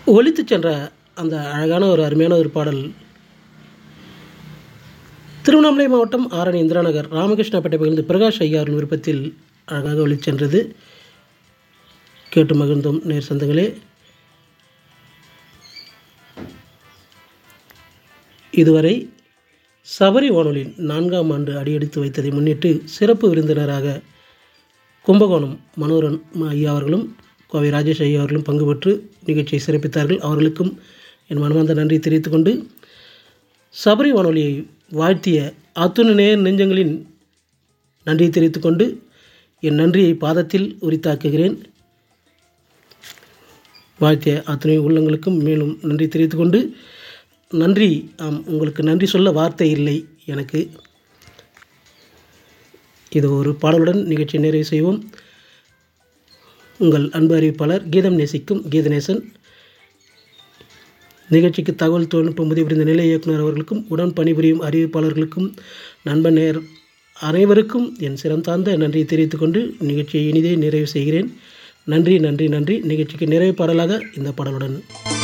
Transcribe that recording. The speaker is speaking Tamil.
ஒலித்துச் சென்ற அந்த அழகான ஒரு அருமையான ஒரு பாடல் திருவண்ணாமலை மாவட்டம் ஆரணி இந்திரா நகர் ராமகிருஷ்ணாப்பேட்டை பகுதியில் பிரகாஷ் ஐயாவின் விருப்பத்தில் அழகாக ஒலிச் சென்றது கேட்டு மகிழ்ந்தோம் நேர் சொந்தங்களே இதுவரை சபரி வானொலியின் நான்காம் ஆண்டு அடியெடுத்து வைத்ததை முன்னிட்டு சிறப்பு விருந்தினராக கும்பகோணம் மனோரன் ஐயா அவர்களும் கோவை ராஜேஷ் ஐயா அவர்களும் பங்கு பெற்று நிகழ்ச்சியை சிறப்பித்தார்கள் அவர்களுக்கும் என் மனமார்ந்த நன்றி தெரிவித்துக் கொண்டு சபரி வானொலியை வாழ்த்திய அத்துணை நேர் நெஞ்சங்களின் நன்றியை தெரிவித்துக் கொண்டு என் நன்றியை பாதத்தில் உரித்தாக்குகிறேன் வாழ்த்திய அத்துணை உள்ளங்களுக்கும் மேலும் நன்றி தெரிவித்துக் கொண்டு நன்றி ஆம் உங்களுக்கு நன்றி சொல்ல வார்த்தை இல்லை எனக்கு இது ஒரு பாடலுடன் நிகழ்ச்சி நிறைவு செய்வோம் உங்கள் அன்பு அறிவிப்பாளர் கீதம் நேசிக்கும் கீதநேசன் நிகழ்ச்சிக்கு தகவல் தொழில்நுட்பம் உதவி புரிந்த நிலை இயக்குனர் அவர்களுக்கும் உடன் பணிபுரியும் அறிவிப்பாளர்களுக்கும் நண்பன் நேர் அனைவருக்கும் என் சிறந்தார்ந்த நன்றியை தெரிவித்துக் கொண்டு நிகழ்ச்சியை இனிதே நிறைவு செய்கிறேன் நன்றி நன்றி நன்றி நிகழ்ச்சிக்கு நிறைவு பாடலாக இந்த பாடலுடன்